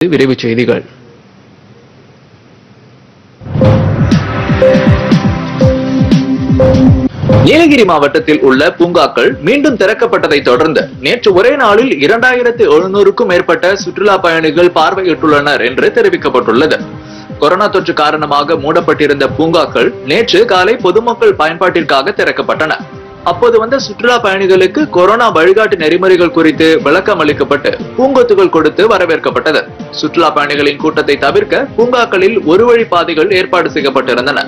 விரைவுச் செய்திகள் நீலகிரி மாவட்டத்தில் உள்ள பூங்காக்கள் மீண்டும் திறக்கப்பட்டதை தொடர்ந்து நேற்று ஒரே நாளில் இரண்டாயிரத்து எழுநூறுக்கும் மேற்பட்ட சுற்றுலா பயணிகள் பார்வையிட்டுள்ளனர் என்று தெரிவிக்கப்பட்டுள்ளது கொரோனா தொற்று காரணமாக மூடப்பட்டிருந்த பூங்காக்கள் நேற்று காலை பொதுமக்கள் பயன்பாட்டிற்காக திறக்கப்பட்டன அப்போது வந்த சுற்றுலா பயணிகளுக்கு கொரோனா வழிகாட்டு நெறிமுறைகள் குறித்து விளக்கம் அளிக்கப்பட்டு பூங்கொத்துகள் கொடுத்து வரவேற்கப்பட்டது சுற்றுலா பயணிகளின் கூட்டத்தை தவிர்க்க பூங்காக்களில் ஒரு வழி பாதைகள் ஏற்பாடு செய்யப்பட்டிருந்தன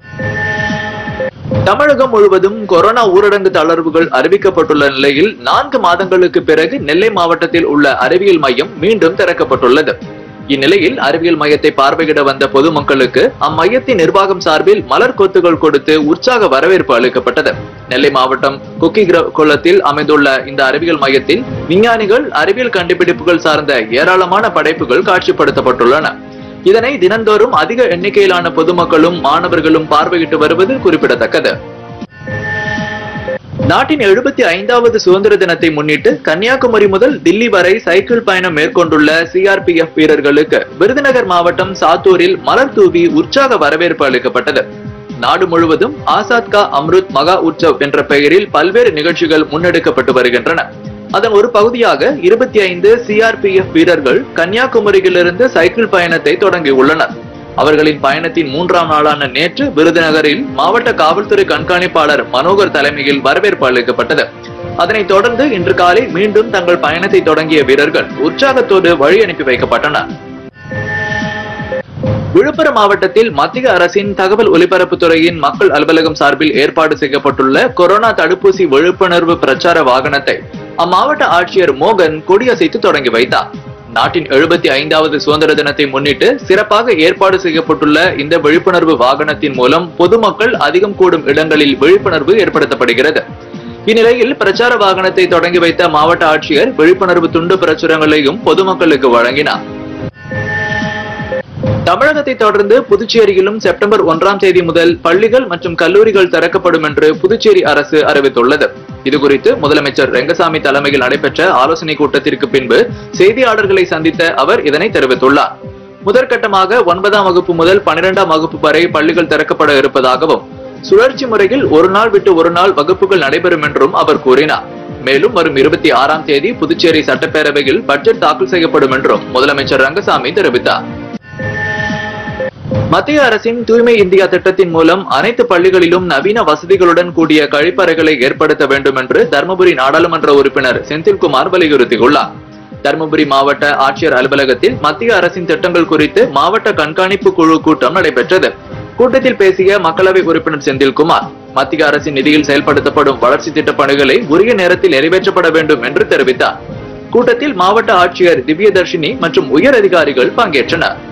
தமிழகம் முழுவதும் கொரோனா ஊரடங்கு தளர்வுகள் அறிவிக்கப்பட்டுள்ள நிலையில் நான்கு மாதங்களுக்கு பிறகு நெல்லை மாவட்டத்தில் உள்ள அறிவியல் மையம் மீண்டும் திறக்கப்பட்டுள்ளது இந்நிலையில் அறிவியல் மையத்தை பார்வையிட வந்த பொதுமக்களுக்கு அம்மையத்தின் நிர்வாகம் சார்பில் மலர் கொத்துகள் கொடுத்து உற்சாக வரவேற்பு அளிக்கப்பட்டது நெல்லை மாவட்டம் குக்கி குளத்தில் அமைந்துள்ள இந்த அறிவியல் மையத்தில் விஞ்ஞானிகள் அறிவியல் கண்டுபிடிப்புகள் சார்ந்த ஏராளமான படைப்புகள் காட்சிப்படுத்தப்பட்டுள்ளன இதனை தினந்தோறும் அதிக எண்ணிக்கையிலான பொதுமக்களும் மாணவர்களும் பார்வையிட்டு வருவது குறிப்பிடத்தக்கது நாட்டின் எழுபத்தி ஐந்தாவது சுதந்திர தினத்தை முன்னிட்டு கன்னியாகுமரி முதல் தில்லி வரை சைக்கிள் பயணம் மேற்கொண்டுள்ள சிஆர்பிஎஃப் வீரர்களுக்கு விருதுநகர் மாவட்டம் சாத்தூரில் மலர் தூவி உற்சாக வரவேற்பு அளிக்கப்பட்டது நாடு முழுவதும் ஆசாத் கா அம்ருத் மகா உற்சவ் என்ற பெயரில் பல்வேறு நிகழ்ச்சிகள் முன்னெடுக்கப்பட்டு வருகின்றன அதன் ஒரு பகுதியாக இருபத்தி ஐந்து சிஆர்பிஎஃப் வீரர்கள் கன்னியாகுமரியிலிருந்து சைக்கிள் பயணத்தை தொடங்கியுள்ளனர் அவர்களின் பயணத்தின் மூன்றாம் நாளான நேற்று விருதுநகரில் மாவட்ட காவல்துறை கண்காணிப்பாளர் மனோகர் தலைமையில் வரவேற்பு அளிக்கப்பட்டது அதனைத் தொடர்ந்து இன்று காலை மீண்டும் தங்கள் பயணத்தை தொடங்கிய வீரர்கள் உற்சாகத்தோடு வழி அனுப்பி வைக்கப்பட்டனர் விழுப்புரம் மாவட்டத்தில் மத்திய அரசின் தகவல் ஒலிபரப்புத் துறையின் மக்கள் அலுவலகம் சார்பில் ஏற்பாடு செய்யப்பட்டுள்ள கொரோனா தடுப்பூசி விழிப்புணர்வு பிரச்சார வாகனத்தை அம்மாவட்ட ஆட்சியர் மோகன் கொடியசைத்து தொடங்கி வைத்தார் நாட்டின் எழுபத்தி ஐந்தாவது சுதந்திர தினத்தை முன்னிட்டு சிறப்பாக ஏற்பாடு செய்யப்பட்டுள்ள இந்த விழிப்புணர்வு வாகனத்தின் மூலம் பொதுமக்கள் அதிகம் கூடும் இடங்களில் விழிப்புணர்வு ஏற்படுத்தப்படுகிறது இந்நிலையில் பிரச்சார வாகனத்தை தொடங்கி வைத்த மாவட்ட ஆட்சியர் விழிப்புணர்வு துண்டு பிரச்சுரங்களையும் பொதுமக்களுக்கு வழங்கினார் தமிழகத்தை தொடர்ந்து புதுச்சேரியிலும் செப்டம்பர் ஒன்றாம் தேதி முதல் பள்ளிகள் மற்றும் கல்லூரிகள் திறக்கப்படும் என்று புதுச்சேரி அரசு அறிவித்துள்ளது இதுகுறித்து முதலமைச்சர் ரெங்கசாமி தலைமையில் நடைபெற்ற ஆலோசனை கூட்டத்திற்கு பின்பு செய்தியாளர்களை சந்தித்த அவர் இதனை தெரிவித்துள்ளார் முதற்கட்டமாக ஒன்பதாம் வகுப்பு முதல் பனிரெண்டாம் வகுப்பு வரை பள்ளிகள் திறக்கப்பட இருப்பதாகவும் சுழற்சி முறையில் ஒரு நாள் விட்டு ஒரு நாள் வகுப்புகள் நடைபெறும் என்றும் அவர் கூறினார் மேலும் வரும் இருபத்தி ஆறாம் தேதி புதுச்சேரி சட்டப்பேரவையில் பட்ஜெட் தாக்கல் செய்யப்படும் என்றும் முதலமைச்சர் ரங்கசாமி தெரிவித்தார் மத்திய அரசின் தூய்மை இந்தியா திட்டத்தின் மூலம் அனைத்து பள்ளிகளிலும் நவீன வசதிகளுடன் கூடிய கழிப்பறைகளை ஏற்படுத்த வேண்டும் என்று தருமபுரி நாடாளுமன்ற உறுப்பினர் செந்தில்குமார் வலியுறுத்தியுள்ளார் தருமபுரி மாவட்ட ஆட்சியர் அலுவலகத்தில் மத்திய அரசின் திட்டங்கள் குறித்து மாவட்ட கண்காணிப்பு குழு கூட்டம் நடைபெற்றது கூட்டத்தில் பேசிய மக்களவை உறுப்பினர் செந்தில்குமார் மத்திய அரசின் நிதியில் செயல்படுத்தப்படும் வளர்ச்சி திட்ட பணிகளை உரிய நேரத்தில் நிறைவேற்றப்பட வேண்டும் என்று தெரிவித்தார் கூட்டத்தில் மாவட்ட ஆட்சியர் திவ்யதர்ஷினி மற்றும் உயர் அதிகாரிகள் பங்கேற்றனர்